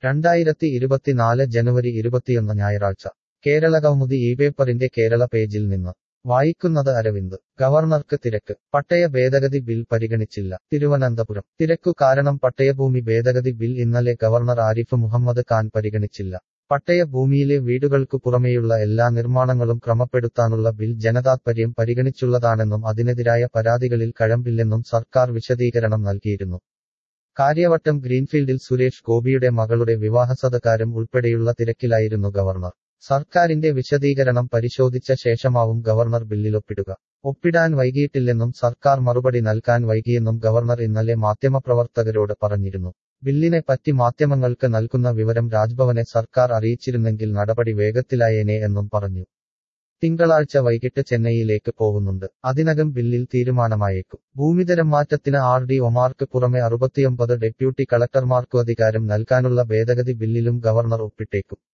രണ്ടായിരത്തി ഇരുപത്തിനാല് ജനുവരി ഇരുപത്തിയൊന്ന് ഞായറാഴ്ച കേരള കൗമുദി ഈ പേപ്പറിന്റെ കേരള പേജിൽ നിന്ന് വായിക്കുന്നത് അരവിന്ദ് ഗവർണർക്ക് തിരക്ക് പട്ടയ ഭേദഗതി ബിൽ പരിഗണിച്ചില്ല തിരുവനന്തപുരം തിരക്കു കാരണം പട്ടയഭൂമി ഭേദഗതി ബിൽ ഇന്നലെ ഗവർണർ ആരിഫ് മുഹമ്മദ് ഖാൻ പരിഗണിച്ചില്ല പട്ടയ ഭൂമിയിലെ വീടുകൾക്കു പുറമേയുള്ള എല്ലാ നിർമ്മാണങ്ങളും ക്രമപ്പെടുത്താനുള്ള ബിൽ ജനതാത്പര്യം പരിഗണിച്ചുള്ളതാണെന്നും അതിനെതിരായ പരാതികളിൽ കഴമ്പില്ലെന്നും സർക്കാർ വിശദീകരണം നൽകിയിരുന്നു കാര്യവട്ടം ഗ്രീൻഫീൽഡിൽ സുരേഷ് ഗോപിയുടെ മകളുടെ വിവാഹസതകാരം ഉൾപ്പെടെയുള്ള തിരക്കിലായിരുന്നു ഗവർണർ സർക്കാരിന്റെ വിശദീകരണം പരിശോധിച്ച ശേഷമാവും ഗവർണർ ബില്ലിലൊപ്പിടുക ഒപ്പിടാൻ വൈകിയിട്ടില്ലെന്നും സർക്കാർ മറുപടി നൽകാൻ വൈകിയെന്നും ഗവർണർ ഇന്നലെ മാധ്യമപ്രവർത്തകരോട് പറഞ്ഞിരുന്നു ബില്ലിനെ പറ്റി മാധ്യമങ്ങൾക്ക് നൽകുന്ന വിവരം രാജ്ഭവനെ സർക്കാർ അറിയിച്ചിരുന്നെങ്കിൽ നടപടി വേഗത്തിലായേനെ എന്നും പറഞ്ഞു തിങ്കളാഴ്ച വൈകിട്ട് ചെന്നൈയിലേക്ക് പോകുന്നുണ്ട് അതിനകം ബില്ലിൽ തീരുമാനമായേക്കും ഭൂമിതരം മാറ്റത്തിന് ആർ ഡി ഒമാർക്ക് പുറമെ അറുപത്തിയൊമ്പത് ഡെപ്യൂട്ടി കളക്ടർമാർക്കു അധികാരം നൽകാനുള്ള ഭേദഗതി ബില്ലിലും ഗവർണർ ഒപ്പിട്ടേക്കും